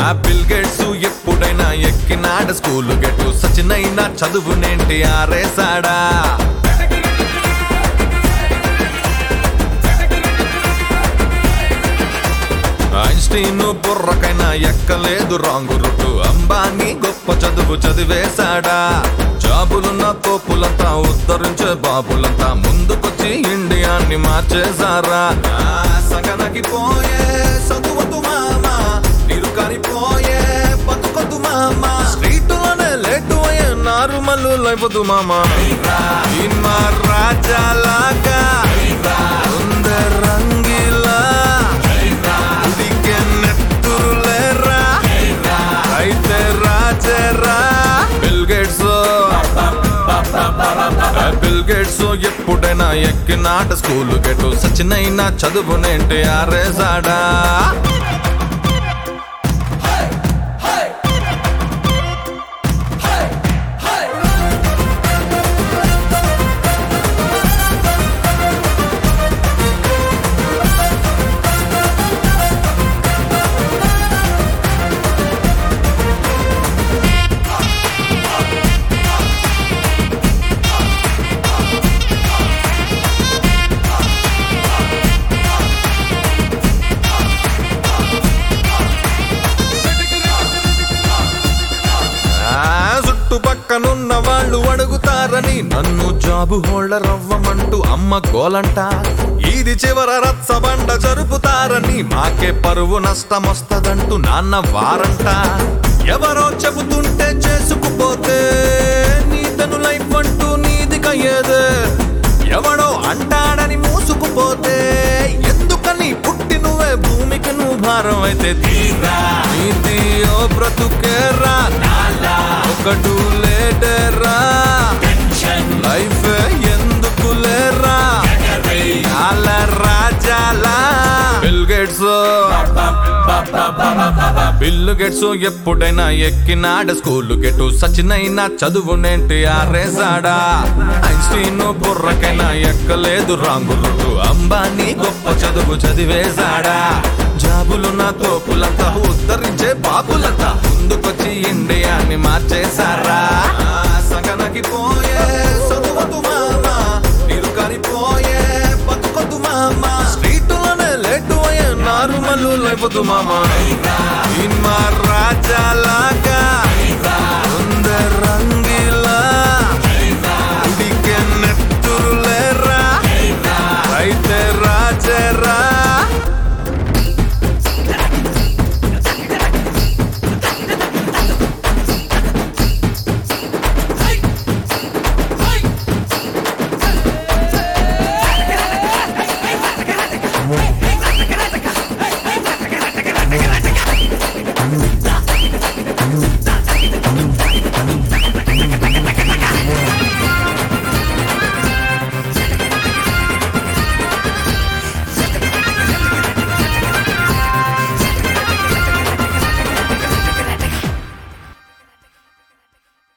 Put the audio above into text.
bill Gates ఎప్పుడైనా ఎక్కినాడ school గెట్టు సచినైనా చదువునేంటి ఆరేసాడా ఐన్స్టీన్ బుర్రకైనా ఎక్కలేదు రాంగు రుట్టు అంబానీ గొప్ప చదువు చదివేశాడా జాబులున్న తోపులంతా ఉద్ధరించే బాబులంతా ముందుకొచ్చి ఇండియాన్ని మార్చేశారా ఆ, సగనకి పోయే చదువద్దు మామ నిరుకని పోయే బతుకొద్దు మామ స్ట్రీట్లోనే లేటు అయ్యే నారుమల్లు లేవదు మామ ఇన్మా రాజాలాగా ఉందే రంగిలా ఉడికే నెత్తురులేరా అయితే రాజరా బిల్ గేట్స్ బిల్ గేట్స్ ఎప్పుడైనా ఎక్కినాట స్కూల్ గెటు సచినైనా చదువునేంటి ఆరేసాడా ఆ, చుట్టుపక్కనున్న వాళ్ళు అడుగుతారని నన్ను జాబు హోల్డర్ అవ్వమంటూ అమ్మ గోలంట ఇది చివర రచ్చబండ జరుపుతారని మాకే పరువు నష్టమొస్తదంటూ నాన్న వారంట ఎవరో చెబుతుంటే చేసుకుపోతే నీతను లైఫ్ అంటూ నీది కయ్యేదే ఎవడో అంటాడని మూసుకుపోతే ఎందుకని పుట్టి నువ్వే భూమికి నువ్వు భారం అయితే తీరా నీతి ఓ బ్రతుకేరా ఒకడు లేడరా లైఫ్ ఎందుకు లేరా అల రాజాలా బిల్ గేట్స్ బిల్లు గెట్స్ ఎప్పుడైనా ఎక్కినాడ స్కూల్ గెటు సచినైనా చదువునేంటి ఆరేసాడా ఐన్స్టీన్ బుర్రకైనా ఎక్కలేదు రాంగు రుట్టు అంబానీ గొప్ప చదువు చదివేశాడా జాబులున్న తోపులంతా ఉద్ధరించే బాబులంతా ముందుకొచ్చి ఇండియాని మార్చేశారా ఆ, సగనకి పోయే చదువదు మామ నిరుకని పోయే బతుకొద్దు మామ స్ట్రీట్లోనే లేటు అయ్యే నారుమల్లు లేవదు మామ ఇన్మా రాజాలాగా ఉందే రంగు